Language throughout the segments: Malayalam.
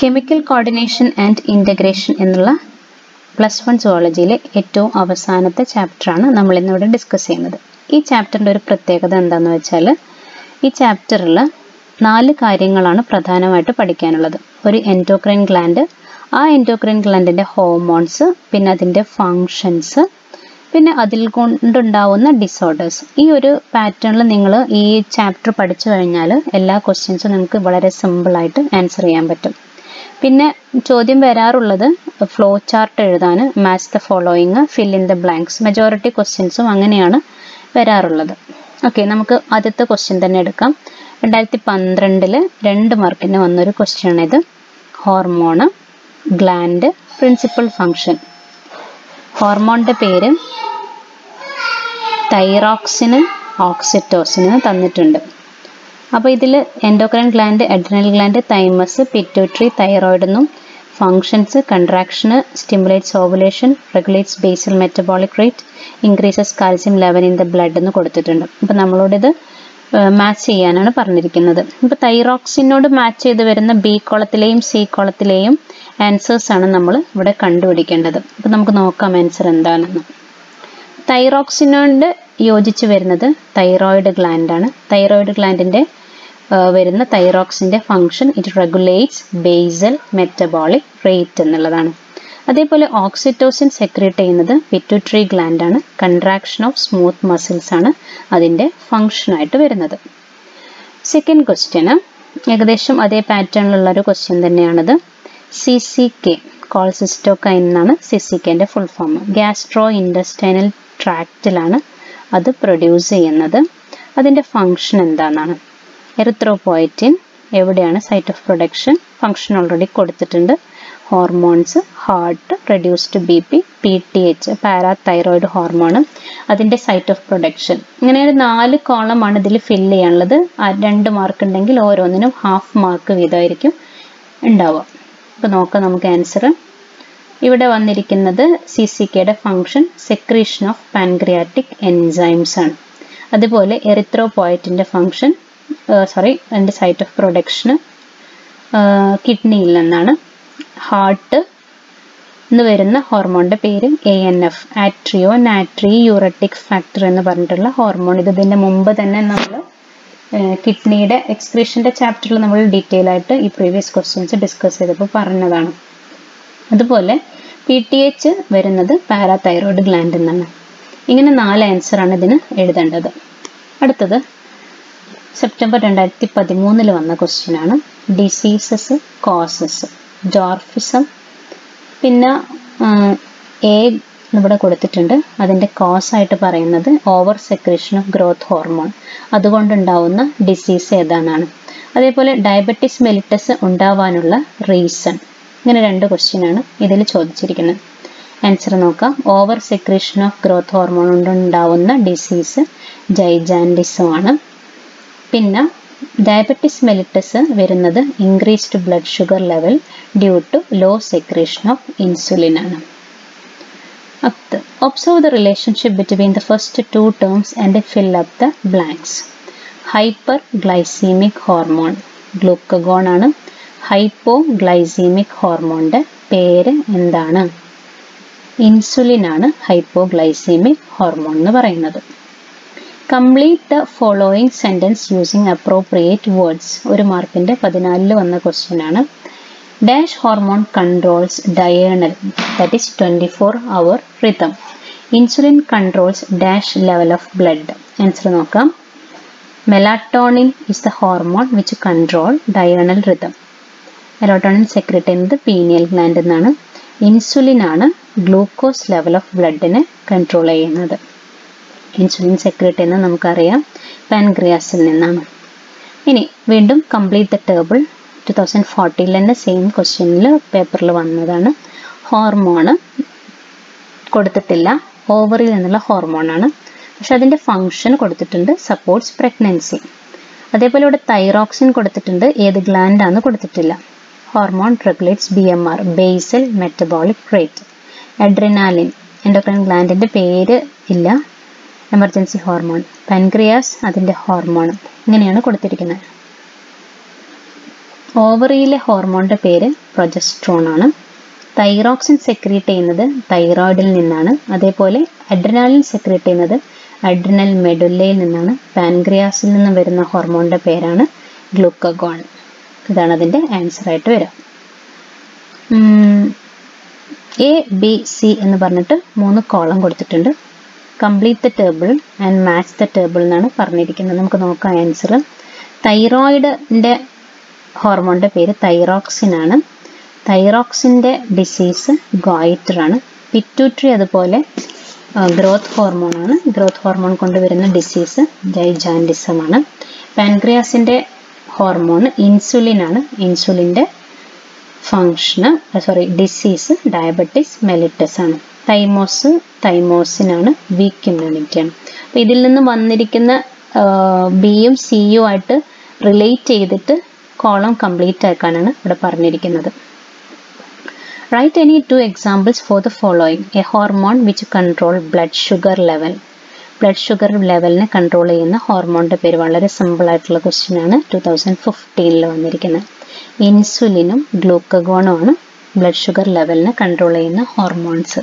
കെമിക്കൽ കോർഡിനേഷൻ ആൻഡ് ഇൻ്റഗ്രേഷൻ എന്നുള്ള പ്ലസ് വൺ സുവോളജിയിലെ ഏറ്റവും അവസാനത്തെ ചാപ്റ്ററാണ് നമ്മൾ ഇന്നിവിടെ ഡിസ്കസ് ചെയ്യുന്നത് ഈ ചാപ്റ്ററിൻ്റെ ഒരു പ്രത്യേകത എന്താണെന്ന് വെച്ചാൽ ഈ ചാപ്റ്ററിൽ നാല് കാര്യങ്ങളാണ് പ്രധാനമായിട്ട് പഠിക്കാനുള്ളത് ഒരു എൻഡോക്രൈൻ ഗ്ലാൻഡ് ആ എൻഡോക്രൈൻ ഗ്ലാൻഡിൻ്റെ ഹോർമോൺസ് പിന്നെ അതിൻ്റെ ഫങ്ഷൻസ് പിന്നെ അതിൽ കൊണ്ടുണ്ടാവുന്ന ഡിസോർഡേഴ്സ് ഈ ഒരു പാറ്റേണിൽ നിങ്ങൾ ഈ ചാപ്റ്റർ പഠിച്ചു കഴിഞ്ഞാൽ എല്ലാ ക്വസ്റ്റ്യൻസും നിങ്ങൾക്ക് വളരെ സിമ്പിളായിട്ട് ആൻസർ ചെയ്യാൻ പറ്റും പിന്നെ ചോദ്യം വരാറുള്ളത് ഫ്ലോ ചാർട്ട് എഴുതാൻ match the following fill in the blanks majority ക്വസ്റ്റ്യൻസും അങ്ങനെയാണ് വരാറുള്ളത് ഓക്കെ നമുക്ക് ആദ്യത്തെ ക്വസ്റ്റ്യൻ തന്നെ എടുക്കാം രണ്ടായിരത്തി പന്ത്രണ്ടിൽ രണ്ട് മാർക്കിന് വന്നൊരു ക്വസ്റ്റ്യൻ ഇത് ഹോർമോണ് ഗ്ലാൻഡ് പ്രിൻസിപ്പൽ ഫങ്ഷൻ ഹോർമോണിൻ്റെ പേര് തൈറോക്സിന് ഓക്സിറ്റോസിന് തന്നിട്ടുണ്ട് അപ്പോൾ ഇതിൽ endocrine gland adrenal gland thymus pituitary thyroid എന്നും ഫങ്ഷൻസ് കൺട്രാക്ഷന് stimulates ovulation regulates basal metabolic rate increases calcium level in the blood എന്ന് കൊടുത്തിട്ടുണ്ട് അപ്പോൾ നമ്മളോട് ഇത് മാച്ച് ചെയ്യാനാണ് പറഞ്ഞിരിക്കുന്നത് ഇപ്പോൾ തൈറോക്സിനോട് മാച്ച് ചെയ്ത് വരുന്ന ബി കോളത്തിലെയും സി കോളത്തിലെയും ആൻസേഴ്സ് ആണ് നമ്മൾ ഇവിടെ കണ്ടുപിടിക്കേണ്ടത് അപ്പോൾ നമുക്ക് നോക്കാം ആൻസർ എന്താണെന്ന് തൈറോക്സിനോട് യോജിച്ച് വരുന്നത് തൈറോയിഡ് ഗ്ലാൻഡാണ് തൈറോയിഡ് ഗ്ലാൻഡിൻ്റെ വരുന്ന തൈറോക്സിൻ്റെ function it regulates basal metabolic rate എന്നുള്ളതാണ് അതേപോലെ ഓക്സിറ്റോസിൻ സെക്രേറ്റ് ചെയ്യുന്നത് പിറ്റുട്രി ഗ്ലാൻഡാണ് കൺട്രാക്ഷൻ ഓഫ് സ്മൂത്ത് മസിൽസ് ആണ് അതിൻ്റെ ഫങ്ഷനായിട്ട് വരുന്നത് സെക്കൻഡ് ക്വസ്റ്റ്യന് ഏകദേശം അതേ പാറ്റേണിലുള്ള ഒരു ക്വസ്റ്റ്യൻ തന്നെയാണത് സി സി കെ കോൾസിസ്റ്റോക്കൈൻ എന്നാണ് സി സി കെൻ്റെ ഫുൾ ഫോം ഗ്യാസ്ട്രോ ഇൻഡസ്റ്റൈനൽ ട്രാക്റ്റിലാണ് അത് പ്രൊഡ്യൂസ് ചെയ്യുന്നത് അതിൻ്റെ ഫങ്ഷൻ എന്താണെന്നാണ് എറിത്രോപോയറ്റിൻ എവിടെയാണ് site of production function already കൊടുത്തിട്ടുണ്ട് hormones heart reduced B P P T H parathyroid hormone അതിൻ്റെ സൈറ്റ് ഓഫ് പ്രൊഡക്ഷൻ ഇങ്ങനെ ഒരു നാല് കോളമാണ് ഇതിൽ ഫില്ല് ചെയ്യാനുള്ളത് രണ്ട് മാർക്ക് ഉണ്ടെങ്കിൽ ഓരോന്നിനും ഹാഫ് മാർക്ക് വീതമായിരിക്കും ഉണ്ടാവുക അപ്പോൾ നോക്കാം നമുക്ക് ആൻസർ ഇവിടെ വന്നിരിക്കുന്നത് സി സി കെയുടെ function secretion of pancreatic enzymes ആണ് അതുപോലെ എറിത്രോപോയറ്റിൻ്റെ ഫങ്ഷൻ സോറി അതിൻ്റെ സൈറ്റ് ഓഫ് പ്രൊഡക്ഷന് കിഡ്നിയിൽ നിന്നാണ് ഹാർട്ട് എന്ന് വരുന്ന ഹോർമോണിൻ്റെ പേര് A N F atrio natriuretic factor എന്ന് പറഞ്ഞിട്ടുള്ള ഹോർമോൺ ഇത് ഇതിൻ്റെ മുമ്പ് തന്നെ നമ്മൾ കിഡ്നിയുടെ എക്സ്ക്രീഷൻ്റെ ചാപ്റ്ററിൽ നമ്മൾ ഡീറ്റെയിൽ ആയിട്ട് ഈ പ്രീവിയസ് ക്വസ്റ്റ്യൻസ് ഡിസ്കസ് ചെയ്തപ്പോൾ പറഞ്ഞതാണ് അതുപോലെ പി ടി എച്ച് വരുന്നത് പാരാതൈറോയിഡ് ഗ്ലാൻഡ് എന്നാണ് ഇങ്ങനെ നാല് ആൻസറാണ് ഇതിന് എഴുതേണ്ടത് അടുത്തത് സെപ്റ്റംബർ രണ്ടായിരത്തി പതിമൂന്നിൽ വന്ന ക്വസ്റ്റ്യൻ ആണ് ഡിസീസസ് കോസസ് ജോർഫിസം പിന്നെ എ ഇവിടെ കൊടുത്തിട്ടുണ്ട് അതിൻ്റെ കോസ് ആയിട്ട് പറയുന്നത് over secretion of growth hormone അതുകൊണ്ടുണ്ടാവുന്ന ഡിസീസ് ഏതാണെന്നാണ് അതേപോലെ ഡയബറ്റിസ് മെലിറ്റസ് ഉണ്ടാവാനുള്ള റീസൺ ഇങ്ങനെ രണ്ട് ക്വസ്റ്റ്യൻ ആണ് ഇതിൽ ചോദിച്ചിരിക്കുന്നത് ആൻസർ നോക്കാം over secretion of growth hormone കൊണ്ടുണ്ടാവുന്ന ഡിസീസ് ജൈജാൻഡിസം ആണ് പിന്നെ ഡയബറ്റിസ് മെലിറ്റസ് വരുന്നത് increased blood sugar level due to low secretion of insulin ആണ് അടുത്ത് observe the relationship between the first two terms and fill up the blanks hyper glycaemic hormone glucagon ആണ് ഹൈപ്പോ ഗ്ലൈസീമിക് ഹോർമോണിൻ്റെ പേര് എന്താണ് ഇൻസുലിൻ ആണ് ഹൈപ്പോഗ്ലൈസീമിക് ഹോർമോൺ എന്ന് പറയുന്നത് complete the following sentence using appropriate words ഒരു മാർക്കിൻ്റെ പതിനാലിൽ വന്ന ക്വസ്റ്റ്യൻ ആണ് dash hormone controls diurnal that is twenty four hour rhythm insulin controls dash level of blood answer നോക്കാം melatonin is the hormone which control diurnal rhythm melatonin secrete ചെയ്യുന്നത് പീനിയൽ ഗ്ലാൻഡ് എന്നാണ് ഇൻസുലിൻ ആണ് ഗ്ലൂക്കോസ് ലെവൽ ഓഫ് ബ്ലഡിനെ കൺട്രോൾ ചെയ്യുന്നത് ഇൻസുലിൻ സെക്രട്ട് എന്ന് നമുക്കറിയാം പാൻക്രിയാസിൽ നിന്നാണ് ഇനി വീണ്ടും complete the table two thousand ഫോർട്ടിയിൽ തന്നെ സെയിം ക്വസ്റ്റ്യനിൽ പേപ്പറിൽ വന്നതാണ് ഹോർമോണ് കൊടുത്തിട്ടില്ല ഓവറിൽ നിന്നുള്ള ഹോർമോണാണ് പക്ഷെ അതിൻ്റെ ഫങ്ഷൻ കൊടുത്തിട്ടുണ്ട് സപ്പോർട്ട്സ് പ്രഗ്നൻസി അതേപോലെ ഇവിടെ തൈറോക്സിൻ കൊടുത്തിട്ടുണ്ട് ഏത് ഗ്ലാൻഡാന്ന് കൊടുത്തിട്ടില്ല hormone regulates B M R basal metabolic rate adrenaline endocrine ഗ്ലാൻഡിൻ്റെ പേര് ഇല്ല എമർജൻസി ഹോർമോൺ പാൻക്രിയാസ് അതിൻ്റെ ഹോർമോൺ ഇങ്ങനെയാണ് കൊടുത്തിരിക്കുന്നത് ഓവറിയിലെ ഹോർമോണിൻ്റെ പേര് പ്രൊജസ്ട്രോൺ ആണ് തൈറോക്സിൻ സെക്രീറ്റ് ചെയ്യുന്നത് തൈറോയിഡിൽ നിന്നാണ് അതേപോലെ അഡ്രിനാലിൻ സെക്രീറ്റ് ചെയ്യുന്നത് അഡ്രിനൽ മെഡുല്ലയിൽ നിന്നാണ് പാൻക്രിയാസിൽ നിന്ന് വരുന്ന ഹോർമോണിൻ്റെ പേരാണ് ഗ്ലൂക്കഗോൺ ഇതാണ് അതിൻ്റെ ആൻസർ ആയിട്ട് വരിക എ ബി സി എന്ന് പറഞ്ഞിട്ട് മൂന്ന് കോളം കൊടുത്തിട്ടുണ്ട് complete the table and match the table എന്നാണ് പറഞ്ഞിരിക്കുന്നത് നമുക്ക് നോക്കാം ആൻസർ തൈറോയിഡിൻ്റെ ഹോർമോണിൻ്റെ പേര് തൈറോക്സിൻ ആണ് തൈറോക്സിൻ്റെ ഡിസീസ് ഗോയിറ്റർ ആണ് പിറ്റ്യൂട്ടറി അതുപോലെ ഗ്രോത്ത് ഹോർമോൺ ആണ് ഗ്രോത്ത് ഹോർമോൺ കൊണ്ടുവരുന്ന ഡിസീസ് ജൈജാൻഡിസം ആണ് പാൻക്രിയാസിൻ്റെ ഹോർമോൺ ഇൻസുലിൻ ആണ് ഇൻസുലിൻ്റെ ഫങ്ഷന് സോറി ഡിസീസ് ഡയബറ്റിസ് മെലിറ്റസ് ആണ് തൈമോസ് തൈമോസിനാണ് വീക്ക് ഇമ്മ്യൂണിറ്റി ആണ് അപ്പോൾ ഇതിൽ നിന്ന് വന്നിരിക്കുന്ന ബിയും സിയും ആയിട്ട് റിലേറ്റ് ചെയ്തിട്ട് കോളം കംപ്ലീറ്റ് ആക്കാനാണ് ഇവിടെ പറഞ്ഞിരിക്കുന്നത് write any two examples for the following A hormone which control blood sugar level blood sugar ലെവലിനെ കൺട്രോൾ ചെയ്യുന്ന ഹോർമോണിൻ്റെ പേര് വളരെ സിമ്പിൾ ആയിട്ടുള്ള ക്വസ്റ്റ്യൻ ആണ് ടു തൗസൻഡ് ഫിഫ്റ്റീനിൽ വന്നിരിക്കുന്നത് ഇൻസുലിനും ഗ്ലൂക്കഗോണും ആണ് ബ്ലഡ് ഷുഗർ ലെവലിനെ കൺട്രോൾ ചെയ്യുന്ന hormones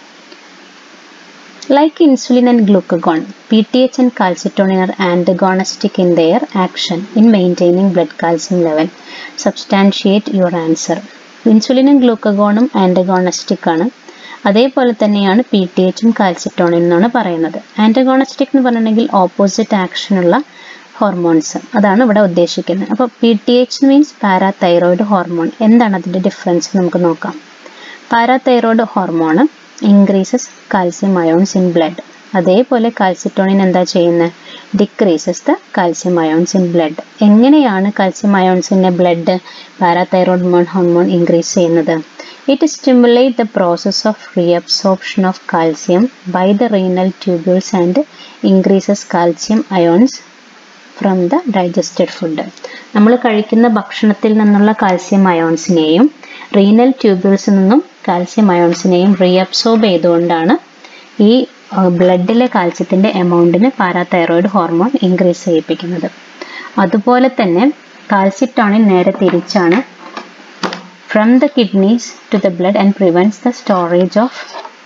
like insulin and glucagon P T H and calcitonin are antagonistic in their action in maintaining blood calcium level substantiate your answer ഇൻസുലിനും ഗ്ലൂക്കഗോണും ആൻറ്റഗോണസ്റ്റിക് ആണ് അതേപോലെ തന്നെയാണ് പി ടി എച്ചും കാൽസിറ്റോണിൻ എന്നാണ് പറയുന്നത് ആൻറ്റഗോണസ്റ്റിക് എന്ന് പറഞ്ഞിട്ടുണ്ടെങ്കിൽ ഓപ്പോസിറ്റ് ആക്ഷനുള്ള ഹോർമോൺസ് അതാണ് ഇവിടെ ഉദ്ദേശിക്കുന്നത് അപ്പോൾ P T H means parathyroid hormone എന്താണ് അതിൻ്റെ ഡിഫറൻസ് നമുക്ക് നോക്കാം parathyroid hormone increases calcium ions in blood അതേപോലെ കാൽസിറ്റോണിൻ എന്താ ചെയ്യുന്നത് decreases the calcium ions in blood എങ്ങനെയാണ് കാൽസ്യം അയോൺസിൻ്റെ ബ്ലഡ് പാരാതൈറോയ്ഡ് ഹോർമോൺ ഇൻക്രീസ് ചെയ്യുന്നത് it stimulate the process of reabsorption of calcium by the renal tubules and increases calcium ions from the digested food നമ്മൾ കഴിക്കുന്ന ഭക്ഷണത്തിൽ നിന്നുള്ള കാൽസ്യം അയോൺസിനെയും റീനൽ ട്യൂബ്യൂൾസിൽ നിന്നും കാൽസ്യം അയോൺസിനെയും റീഅബ്സോർബ് ചെയ്തുകൊണ്ടാണ് ഈ ബ്ലഡിലെ കാൽസ്യത്തിൻ്റെ എമൗണ്ടിന് പാരാതൈറോയിഡ് ഹോർമോൺ ഇൻക്രീസ് ചെയ്യിപ്പിക്കുന്നത് അതുപോലെ തന്നെ കാൽസിറ്റോണിൻ നേരെ തിരിച്ചാണ് from the kidneys to the blood and prevents the storage of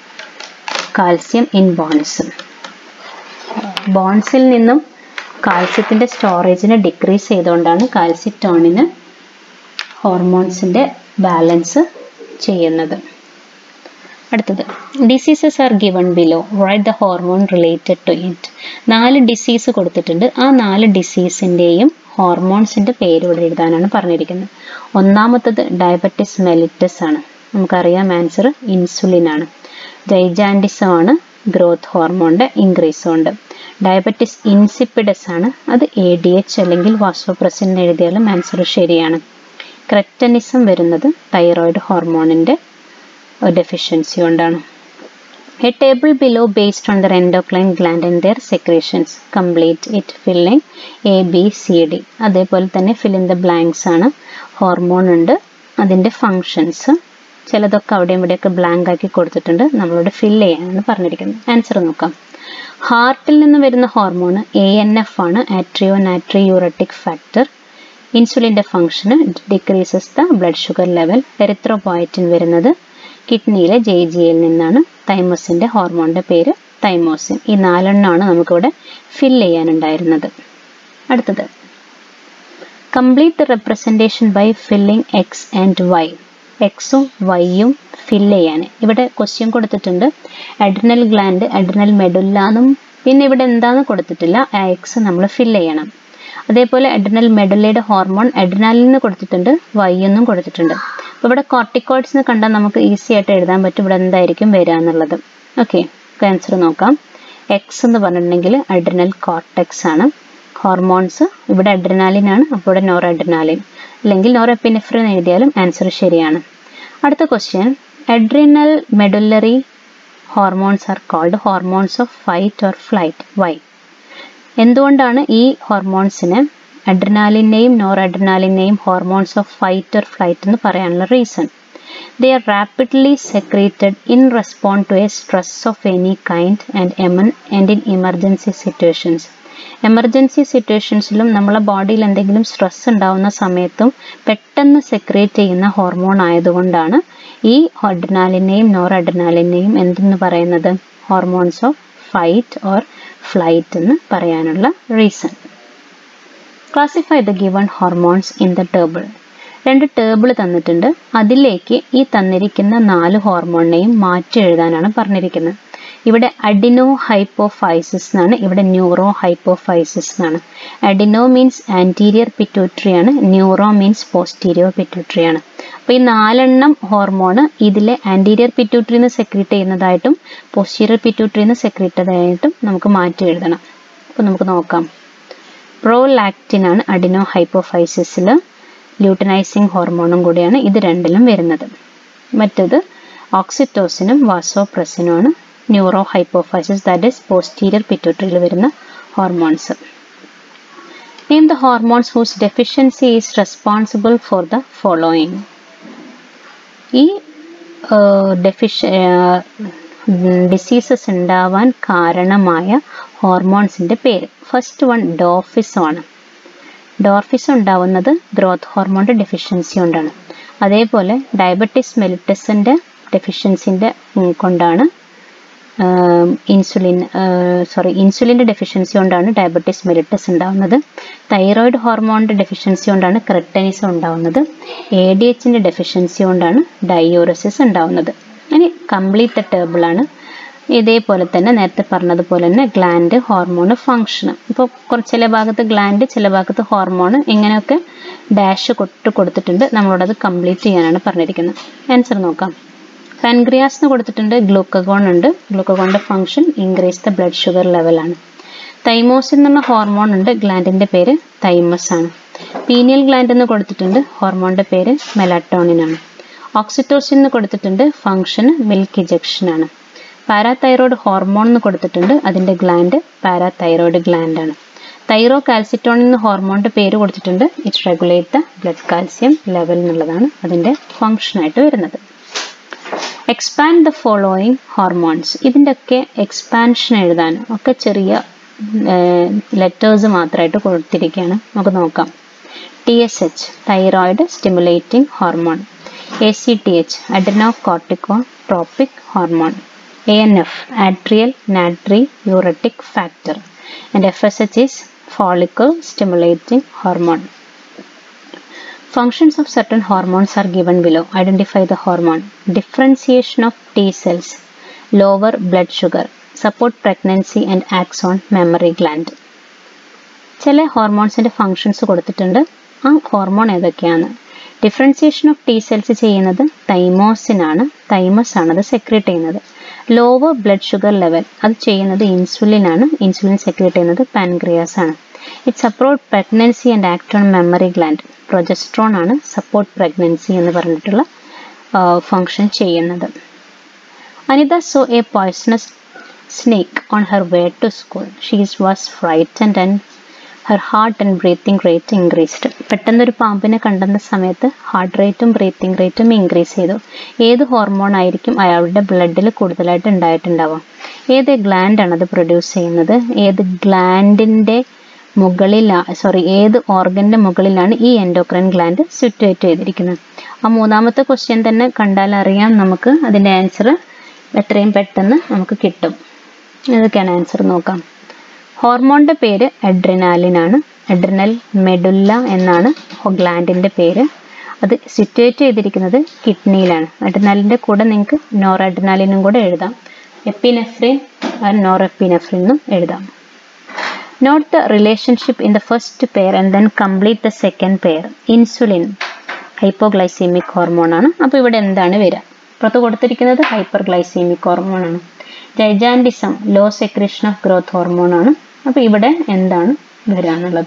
calcium in bones ബോൺസിൽ നിന്നും കാൽസ്യത്തിൻ്റെ സ്റ്റോറേജിനെ ഡിക്രീസ് ചെയ്തുകൊണ്ടാണ് കാൽസിറ്റോണിന് ഹോർമോൺസിൻ്റെ ബാലൻസ് ചെയ്യുന്നത് അടുത്തത് diseases are given below write the hormone related to it നാല് ഡിസീസ് കൊടുത്തിട്ടുണ്ട് ആ നാല് ഡിസീസിൻ്റെയും ഹോർമോൺസിൻ്റെ പേര് ഇവിടെ എഴുതാനാണ് പറഞ്ഞിരിക്കുന്നത് ഒന്നാമത്തത് ഡയബറ്റിസ് മെലിറ്റസ് ആണ് നമുക്കറിയാം ആൻസർ ഇൻസുലിൻ ആണ് ജൈജാൻഡിസം ആണ് ഗ്രോത്ത് ഹോർമോണിൻ്റെ ഇൻക്രീസ് ഉണ്ട് ഡയബറ്റിസ് ഇൻസിപ്പിഡസ് ആണ് അത് എ ഡി എച്ച് അല്ലെങ്കിൽ വാസോപ്രസിൻ എഴുതിയാലും ആൻസർ ശരിയാണ് ക്രെറ്റനിസം വരുന്നത് തൈറോയിഡ് ഹോർമോണിൻ്റെ ഡെഫിഷ്യൻസി കൊണ്ടാണ് A table below based on their endocrine gland and their secretions complete it filling A B C D അതേപോലെ തന്നെ ഫിൽ ഇൻ ദ ബ്ലാങ്ക്സ് ആണ് ഹോർമോൺ ഉണ്ട് അതിൻ്റെ ഫങ്ഷൻസ് ചിലതൊക്കെ അവിടെയും ഇവിടെയൊക്കെ ബ്ലാങ്ക് ആക്കി കൊടുത്തിട്ടുണ്ട് നമ്മളോട് ഫിൽ ചെയ്യാനാണ് പറഞ്ഞിരിക്കുന്നത് ആൻസർ നോക്കാം ഹാർട്ടിൽ നിന്ന് വരുന്ന ഹോർമോൺ എ എൻ എഫ് ആണ് ആട്രിയോ നാട്രി യൂറട്ടിക് ഫാക്ടർ ഇൻസുലിൻ്റെ ഫംഗ്ഷന് decreases the blood sugar level erythropoietin വരുന്നത് കിഡ്നിയിലെ ജെ ജിയിൽ നിന്നാണ് തൈമോസിൻ്റെ ഹോർമോണിൻ്റെ പേര് തൈമോസിൻ ഈ നാലെണ്ണമാണ് നമുക്കിവിടെ ഫിൽ ചെയ്യാനുണ്ടായിരുന്നത് അടുത്തത് complete the representation by filling X and Y എക്സും വൈയും ഫിൽ ചെയ്യാൻ ഇവിടെ ക്വസ്റ്റ്യൻ കൊടുത്തിട്ടുണ്ട് അഡ്രിനൽ ഗ്ലാൻഡ് അഡ്രിനൽ മെഡുല്ല എന്നും പിന്നെ ഇവിടെ എന്താന്ന് കൊടുത്തിട്ടില്ല ആ എക്സ് നമ്മൾ ഫിൽ ചെയ്യണം അതേപോലെ അഡ്രിനൽ മെഡുല്ലയുടെ ഹോർമോൺ അഡ്രിനാലിന് കൊടുത്തിട്ടുണ്ട് വൈ എന്നും കൊടുത്തിട്ടുണ്ട് അപ്പോൾ ഇവിടെ കോർട്ടിക്കോയിഡ്സ് എന്ന് കണ്ടാൽ നമുക്ക് ഈസി ആയിട്ട് എഴുതാൻ പറ്റും ഇവിടെ എന്തായിരിക്കും വരിക എന്നുള്ളത് ഓക്കെ ആൻസർ നോക്കാം എക്സ് എന്ന് പറഞ്ഞിട്ടുണ്ടെങ്കിൽ അഡ്രിനൽ കോർട്ടെക്സ് ആണ് ഹോർമോൺസ് ഇവിടെ അഡ്രിനാലിൻ ആണ് അപ്പോൾ ഇവിടെ നോർ അഡ്രിനാലിൻ അല്ലെങ്കിൽ നോർ എപ്പിനെഫ്രിൻ എഴുതിയാലും ആൻസർ ശരിയാണ് അടുത്ത question adrenal medullary hormones are called hormones of fight or flight why എന്തുകൊണ്ടാണ് ഈ ഹോർമോൺസിന് അഡ്രിനാലിനെയും നോർ അഡ്രിനാലിനെയും hormones of fight or flight എന്ന് പറയാനുള്ള reason they are rapidly secreted in respond to a stress of any kind and em and in emergency situations emergency സിറ്റുവേഷൻസിലും നമ്മളെ ബോഡിയിൽ എന്തെങ്കിലും സ്ട്രെസ് ഉണ്ടാവുന്ന സമയത്തും പെട്ടെന്ന് സെക്രേറ്റ് ചെയ്യുന്ന ഹോർമോൺ ആയതുകൊണ്ടാണ് ഈ അഡ്രിനാലിനെയും നോർ അഡ്രിനാലിനെയും എന്തെന്ന് പറയുന്നത് hormones of fight or flight എന്ന് പറയാനുള്ള reason classify the given hormones in the table രണ്ട് ടേബിൾ തന്നിട്ടുണ്ട് അതിലേക്ക് ഈ തന്നിരിക്കുന്ന നാല് ഹോർമോണിനെയും മാറ്റി എഴുതാനാണ് പറഞ്ഞിരിക്കുന്നത് ഇവിടെ അഡിനോ ഹൈപ്പോഫൈസിസ് എന്നാണ് ഇവിടെ ന്യൂറോ ഹൈപ്പോഫൈസിസ് എന്നാണ് അഡിനോ മീൻസ് ആൻറ്റീരിയർ പിറ്റ്യൂട്ടറി ആണ് ന്യൂറോ മീൻസ് പോസ്റ്റീരിയർ പിറ്റ്യൂട്ടറി ആണ് അപ്പോൾ ഈ നാലെണ്ണം ഹോർമോൺ ഇതിലെ ആൻറ്റീരിയർ പിറ്റ്യൂട്ടറിയിൽ നിന്ന് സെക്രീറ്റ് ചെയ്യുന്നതായിട്ടും പോസ്റ്റീരിയർ പിറ്റ്യൂട്ടറിയിൽ നിന്ന് സെക്രീറ്റ് ചെയ്തതായിട്ടും നമുക്ക് മാറ്റി എഴുതണം അപ്പോൾ നമുക്ക് നോക്കാം പ്രോലാക്റ്റിൻ ആണ് അഡിനോ ഹൈപ്പോഫൈസിസിൽ ല്യൂട്ടനൈസിങ് ഹോർമോണും കൂടിയാണ് ഇത് രണ്ടിലും വരുന്നത് മറ്റത് ഓക്സിറ്റോസിനും വാസോപ്രസിനുമാണ് neurohypophysis that is posterior പിറ്റ്യൂട്ടറിയിൽ വരുന്ന hormones name the hormones whose deficiency is responsible for the following ഈ ഡെഫിഷ ഡിസീസസ് ഉണ്ടാവാൻ കാരണമായ ഹോർമോൺസിൻ്റെ പേര് ഫസ്റ്റ് വൺ ഡോഫിസോ ആണ് ഡോർഫിസ് ഉണ്ടാവുന്നത് ഗ്രോത്ത് ഹോർമോണിൻ്റെ ഡെഫിഷ്യൻസി കൊണ്ടാണ് അതേപോലെ ഡയബറ്റിസ് മെലിറ്റസിൻ്റെ ഡെഫിഷ്യൻസിൻ്റെ കൊണ്ടാണ് ഇൻസുലിൻ സോറി ഇൻസുലിൻ്റെ ഡെഫിഷ്യൻസി കൊണ്ടാണ് ഡയബറ്റിസ് മെലിറ്റസ് ഉണ്ടാവുന്നത് തൈറോയിഡ് ഹോർമോണിൻ്റെ ഡെഫിഷ്യൻസി കൊണ്ടാണ് ക്രെട്ടനിസം ഉണ്ടാവുന്നത് എ ഡി എച്ചിൻ്റെ ഡെഫിഷ്യൻസി കൊണ്ടാണ് ഡയോറസിസ് ഉണ്ടാവുന്നത് ഇനി കംപ്ലീറ്റ് ടേബിളാണ് ഇതേപോലെ തന്നെ നേരത്തെ പറഞ്ഞതുപോലെ തന്നെ ഗ്ലാൻഡ് ഹോർമോൺ ഫങ്ഷൻ ഇപ്പോൾ കുറച്ച് ചില ഭാഗത്ത് ഗ്ലാൻഡ് ചില ഭാഗത്ത് ഹോർമോൺ ഇങ്ങനെയൊക്കെ ഡാഷ് കൊട്ട് കൊടുത്തിട്ടുണ്ട് നമ്മളോടത് കംപ്ലീറ്റ് ചെയ്യാനാണ് പറഞ്ഞിരിക്കുന്നത് ആൻസർ നോക്കാം പാൻക്രിയാസ് എന്ന് കൊടുത്തിട്ടുണ്ട് ഗ്ലൂക്കഗോൺ ഉണ്ട് ഗ്ലൂക്കഗോണിൻ്റെ function increase the blood sugar ലെവലാണ് തൈമോസിൻ എന്നുള്ള ഹോർമോൺ ഉണ്ട് ഗ്ലാൻഡിൻ്റെ പേര് തൈമസ് ആണ് പീനിയൽ ഗ്ലാൻഡ് എന്ന് കൊടുത്തിട്ടുണ്ട് ഹോർമോണിൻ്റെ പേര് മെലാറ്റോണിൻ ആണ് ഓക്സിറ്റോസിൻ എന്ന് കൊടുത്തിട്ടുണ്ട് ഫങ്ഷൻ മിൽക്ക് ഇജക്ഷൻ ആണ് പാരാതൈറോയ്ഡ് ഹോർമോൺ എന്ന് കൊടുത്തിട്ടുണ്ട് അതിൻ്റെ ഗ്ലാൻഡ് പാരാതൈറോയ്ഡ് ഗ്ലാൻഡ് ആണ് തൈറോ കാൽസിറ്റോൺ എന്ന ഹോർമോണിൻ്റെ പേര് കൊടുത്തിട്ടുണ്ട് it regulate the blood calcium level എന്നുള്ളതാണ് അതിൻ്റെ ഫങ്ഷനായിട്ട് വരുന്നത് എക്സ്പാൻഡ് ദ ഫോളോയിങ് ഹോർമോൺസ് ഇതിൻ്റെയൊക്കെ എക്സ്പാൻഷൻ എഴുതാൻ ഒക്കെ ചെറിയ ലെറ്റേഴ്സ് മാത്രമായിട്ട് കൊടുത്തിരിക്കുകയാണ് നമുക്ക് നോക്കാം T S H thyroid stimulating hormone A C T H adrenocorticotropic hormone A N F atrial natriuretic factor and F S H is follicle stimulating hormone Functions of certain hormones are given below. Identify the hormone. Differentiation of T cells. Lower blood sugar. Support pregnancy and acts on mammary gland. ചില ഹോർമോൺസിൻ്റെ ഫങ്ഷൻസ് കൊടുത്തിട്ടുണ്ട് ആ ഹോർമോൺ ഏതൊക്കെയാണ് ഡിഫറൻസിയേഷൻ ഓഫ് ടി സെൽസ് ചെയ്യുന്നത് തൈമോസിനാണ് തൈമസ് ആണ് അത് സെക്രേറ്റ് ചെയ്യുന്നത് ലോവർ ബ്ലഡ് ഷുഗർ ലെവൽ അത് ചെയ്യുന്നത് ഇൻസുലിൻ ആണ് ഇൻസുലിൻ സെക്രേറ്റ് ചെയ്യുന്നത് പാൻക്രിയാസ് ആണ് it support pregnancy and act on mammary gland progesterone ആണ് സപ്പോർട്ട് പ്രഗ്നൻസി എന്ന് പറഞ്ഞിട്ടുള്ള ഫങ്ഷൻ ചെയ്യുന്നത് Anita saw a poisonous snake on her way to school she's was frightened and her heart and breathing rate increased പെട്ടെന്നൊരു പാമ്പിനെ കണ്ടെന്ന സമയത്ത് ഹാർട്ട് റേറ്റും ബ്രീത്തിങ് റേറ്റും ഇൻക്രീസ് ചെയ്തു ഏത് ഹോർമോൺ ആയിരിക്കും അയാളുടെ ബ്ലഡിൽ കൂടുതലായിട്ട് ഉണ്ടായിട്ടുണ്ടാവുക ഏത് ഗ്ലാൻഡാണ് അത് പ്രൊഡ്യൂസ് ചെയ്യുന്നത് ഏത് ഗ്ലാൻഡിൻ്റെ മുകളിലാണ് സോറി ഏത് ഓർഗൻ്റെ മുകളിലാണ് ഈ എൻഡോക്രൈൻ ഗ്ലാൻഡ് സിറ്റുവേറ്റ് ചെയ്തിരിക്കുന്നത് ആ മൂന്നാമത്തെ ക്വസ്റ്റ്യൻ തന്നെ കണ്ടാൽ അറിയാം നമുക്ക് അതിൻ്റെ ആൻസർ എത്രയും പെട്ടെന്ന് നമുക്ക് കിട്ടും ഏതൊക്കെയാണ് ആൻസർ നോക്കാം ഹോർമോണിൻ്റെ പേര് അഡ്രിനാലിൻ ആണ് അഡ്രിനൽ മെഡുല്ല എന്നാണ് ഗ്ലാൻഡിൻ്റെ പേര് അത് സിറ്റുവേറ്റ് ചെയ്തിരിക്കുന്നത് കിഡ്നിയിലാണ് അഡ്രിനാലിൻ്റെ കൂടെ നിങ്ങൾക്ക് നോർ അഡ്രിനാലിനും കൂടെ എഴുതാം എപ്പിനെഫ്രിൻ നോർ എപ്പിനെഫ്രിനും എഴുതാം note the relationship in the first pair and then complete the second pair insulin hypoglycemic hormone ആണ് അപ്പോൾ ഇവിടെ എന്താണ് വരിക പുറത്ത് കൊടുത്തിരിക്കുന്നത് ഹൈപ്പർ ഗ്ലൈസീമിക് ഹോർമോൺ ആണ് gigantism low secretion of growth hormone ആണ് അപ്പോൾ ഇവിടെ എന്താണ് വരാനുള്ളത്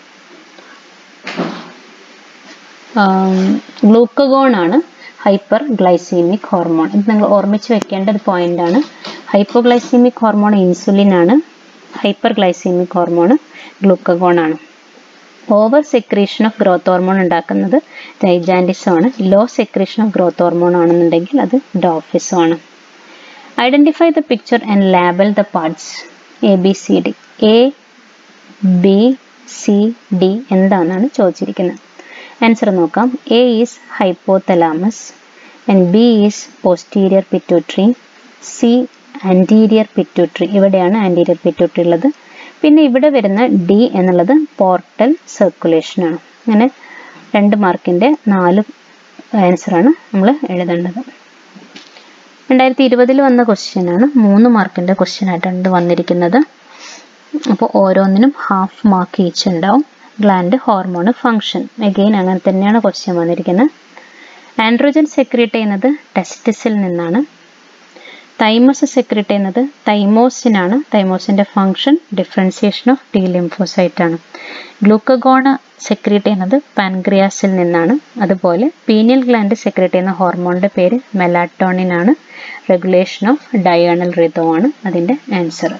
ഗ്ലൂക്കഗോൺ ആണ് ഹൈപ്പർ ഗ്ലൈസീമിക് ഹോർമോൺ ഇത് നിങ്ങൾ ഓർമ്മിച്ച് വെക്കേണ്ട ഒരു പോയിന്റ് ആണ് ഹൈപ്പോഗ്ലൈസീമിക് ഹോർമോൺ ഇൻസുലിൻ ആണ് ഹൈപ്പർ ഗ്ലൈസീമിക് ഹോർമോൺ ഗ്ലൂക്കഗോൺ ആണ് over secretion of growth hormone ഉണ്ടാക്കുന്നത് ജൈജാൻഡിസം ആണ് low secretion of growth hormone ആണെന്നുണ്ടെങ്കിൽ അത് ഡോഫിസം ആണ് identify the picture and label the parts A B C D A B C D എന്താണെന്നാണ് ചോദിച്ചിരിക്കുന്നത് ആൻസർ നോക്കാം A is hypothalamus and B is posterior pituitary C anterior pituitary ഇവിടെയാണ് ആൻറ്റീരിയർ പിറ്റ്യൂട്ടറി ഉള്ളത് പിന്നെ ഇവിടെ വരുന്ന ഡി എന്നുള്ളത് പോർട്ടൽ സർക്കുലേഷൻ ആണ് അങ്ങനെ രണ്ട് മാർക്കിൻ്റെ നാല് ആൻസറാണ് നമ്മൾ എഴുതേണ്ടത് രണ്ടായിരത്തി ഇരുപതിൽ വന്ന ക്വസ്റ്റ്യൻ ആണ് മൂന്ന് മാർക്കിൻ്റെ ക്വസ്റ്റ്യൻ ആയിട്ടാണ് ഇത് വന്നിരിക്കുന്നത് അപ്പോൾ ഓരോന്നിനും ഹാഫ് മാർക്ക് ഈച്ച് ഉണ്ടാവും ഗ്ലാൻഡ് ഹോർമോൺ ഫങ്ഷൻ അഗെയിൻ അങ്ങനെ തന്നെയാണ് ക്വസ്റ്റ്യൻ വന്നിരിക്കുന്നത് ആൻഡ്രോജൻ സെക്രീറ്റ് ചെയ്യുന്നത് ടെസ്റ്റിസിൽ നിന്നാണ് തൈമസ് സെക്രീറ്റ് ചെയ്യുന്നത് തൈമോസിനാണ് തൈമോസിൻ്റെ function differentiation of T lymphocyte ആണ് ഗ്ലൂക്കഗോണ സെക്രീറ്റ് ചെയ്യുന്നത് പാൻക്രിയാസിൽ നിന്നാണ് അതുപോലെ പീനിയൽ ഗ്ലാൻഡ് സെക്രീറ്റ് ചെയ്യുന്ന ഹോർമോണിൻ്റെ പേര് മെലാറ്റോണിൻ ആണ് റെഗുലേഷൻ ഓഫ് ഡയേണൽ റിതോ ആണ് അതിൻ്റെ ആൻസർ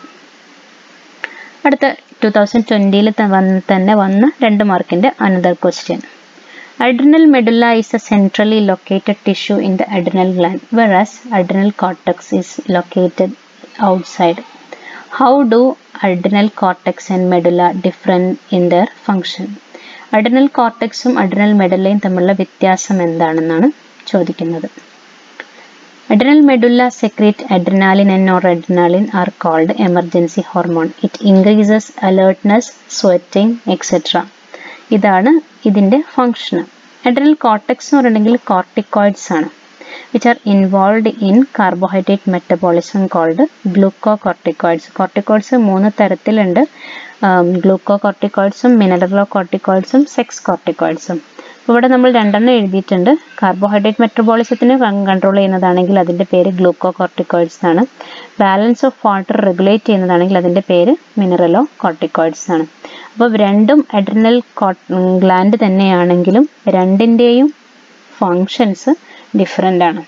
അടുത്ത ടു തൗസൻഡ് ട്വൻറ്റിയിൽ തന്നെ വന്ന രണ്ട് മാർക്കിൻ്റെ another question Adrenal medulla is a centrally located tissue in the adrenal gland, whereas adrenal cortex is located outside. How do adrenal cortex and medulla differ in their function? Adrenal കോർട്ടെക്സും അഡ്രിനൽ മെഡുലയും തമ്മിലുള്ള വ്യത്യാസം എന്താണെന്നാണ് ചോദിക്കുന്നത് adrenal medulla secrete adrenaline and nor adrenaline are called emergency hormone it increases alertness sweating etcetera ഇതാണ് ഇതിൻ്റെ ഫങ്ഷൻ അഡ്രിനൽ കോർട്ടെക്സ് എന്ന് പറഞ്ഞിട്ടുണ്ടെങ്കിൽ കോർട്ടിക്കോയിഡ്സ് ആണ് which are involve in carbohydrate metabolism called gluco corticoids corticoids മൂന്ന് തരത്തിലുണ്ട് ഗ്ലൂക്കോ കോർട്ടിക്കോയിഡ്സും മിനറലോ കോർട്ടിക്കോയിഡ്സും സെക്സ് കോർട്ടിക്കോയിഡ്സും ഇവിടെ നമ്മൾ രണ്ടെണ്ണം എഴുതിയിട്ടുണ്ട് കാർബോഹൈഡ്രേറ്റ് മെറ്റബോളിസത്തിന് കൺട്രോൾ ചെയ്യുന്നതാണെങ്കിൽ അതിൻ്റെ പേര് ഗ്ലൂക്കോ കോർട്ടിക്കോയിഡ്സ് ആണ് ബാലൻസ് ഓഫ് വാട്ടർ റെഗുലേറ്റ് ചെയ്യുന്നതാണെങ്കിൽ അതിൻ്റെ പേര് മിനറലോ കോർട്ടിക്കോയിഡ്സ് ആണ് അപ്പോൾ രണ്ടും അഡ്രിനൽ ഗ്ലാൻഡ് തന്നെയാണെങ്കിലും രണ്ടിൻ്റെയും ഫങ്ഷൻസ് ഡിഫറെൻ്റ് ആണ്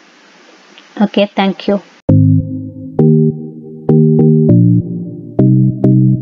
ഓക്കെ താങ്ക് യു